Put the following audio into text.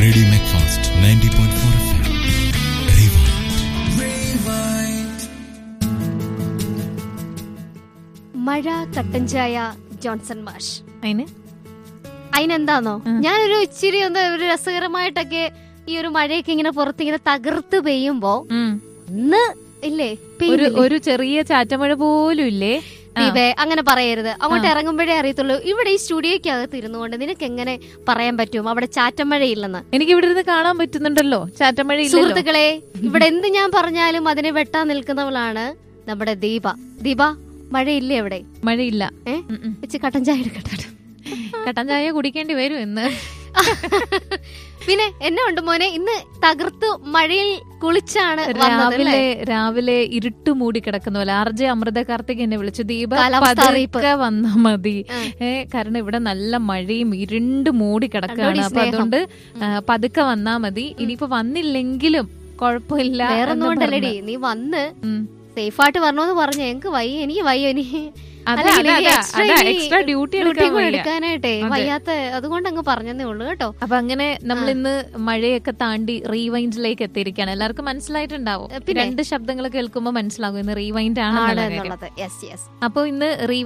Radio Macfast ninety point four F M മഴ കട്ടൻ ചായ ജോൺസൺ മാഷ് അതിന് അതിനെന്താന്നോ ഞാനൊരു ഇച്ചിരി ഒന്ന് ഒരു രസകരമായിട്ടൊക്കെ ഈ ഒരു മഴയൊക്കെ ഇങ്ങനെ പുറത്തിങ്ങനെ തകർത്ത് പെയ്യുമ്പോ ഉം. ഇന്ന് ഇല്ലേ ഒരു പെയ്യുന്നില്ലേ? ഒരു ചെറിയ ചാറ്റമഴ പോലും ഇല്ലേ ആ. ദീപേ അങ്ങനെ പറയരുത് അങ്ങോട്ട് ആ. ഇറങ്ങുമ്പോഴേ അറിയത്തുള്ളൂ ഇവിടെ ഈ സ്റ്റുഡിയോയ്ക്കകത്ത് ഇരുന്നുകൊണ്ട് നിനക്ക് എങ്ങനെ പറയാൻ പറ്റും അവിടെ ചാറ്റമഴയില്ലെന്ന് എനിക്ക് ഇവിടെ ഇരുന്ന് കാണാൻ പറ്റുന്നുണ്ടല്ലോ ചാറ്റമഴ ഇല്ലല്ലോ സുഹൃത്തുക്കളെ ഇവിടെ എന്ത് ഞാൻ പറഞ്ഞാലും അതിനെ വെട്ടാൻ നിൽക്കുന്നവളാണ് നമ്മുടെ ദീപ ദീപ മഴയില്ലേ അവിടെ മഴയില്ല ഏ ഉം, ഉം. ഇച്ചി കട്ടൻ ചായ എടുക്കട്ടെ കട്ടൻ ചായ കുടിക്കേണ്ടി വരും ഇന്ന് പിന്നെ എന്നെ ഉണ്ട് മോനെ ഇന്ന് തകർത്ത് മഴയിൽ കുളിച്ചാണ് വന്നത് രാവിലെ അല്ലേ? രാവിലെ ഇരുട്ട് മൂടി കിടക്കുന്ന പോലെ ആർ ജെ അമൃത കാർത്തിക് എന്നെ വിളിച്ചു ദീപ കാലാവസ്ഥ അറിയിപ്പ്. പതുക്കെ വന്നാ മതി ആ. ഏ കാരണം ഇവിടെ നല്ല മഴയും ഇരുണ്ട് മൂടി കിടക്കുകയാണ് കണ്ടോടി അപ്പൊ സ്നേഹം. അതുകൊണ്ട് ആ, പതുക്കെ വന്നാ മതി ഇനിയിപ്പോ വന്നില്ലെങ്കിലും കുഴപ്പമില്ല വേറെ എന്ന് ഒന്നുകൊണ്ടല്ലേടി പറഞ്ഞു. നീ വന്ന് ഉം. സേഫായിട്ട് വരണോന്ന് പറഞ്ഞു എനിക്ക് വയ്യ എനിക്ക് വയ്യ ഇനി അതാ, അല്ലെങ്കിൽ അതാ, എനിക്ക് അതാ, extra അതാ, ഇനി extra duty duty എടുക്കാൻ കൂടെ വയ്യ. എടുക്കാനായിട്ടേ അതെ. വയ്യാത്ത അതുകൊണ്ട് അങ്ങ് പറഞ്ഞതേ ഉള്ളൂ കേട്ടോ അപ്പൊ അങ്ങനെ നമ്മൾ ഇന്ന് മഴയൊക്കെ താണ്ടി റീവൈൻഡിലേക്ക് എത്തിയിരിക്കുകയാണ് എല്ലാവർക്കും മനസ്സിലായിട്ടുണ്ടാവും പിന്നെ? രണ്ട് ശബ്ദങ്ങൾ കേൾക്കുമ്പോൾ മനസ്സിലാകും ഇന്ന് റീവൈൻഡ് ആണ് ആണെന്നുള്ള കാര്യം എന്നുള്ളത് യെസ് യെസ് അപ്പൊ ഇന്ന് റീ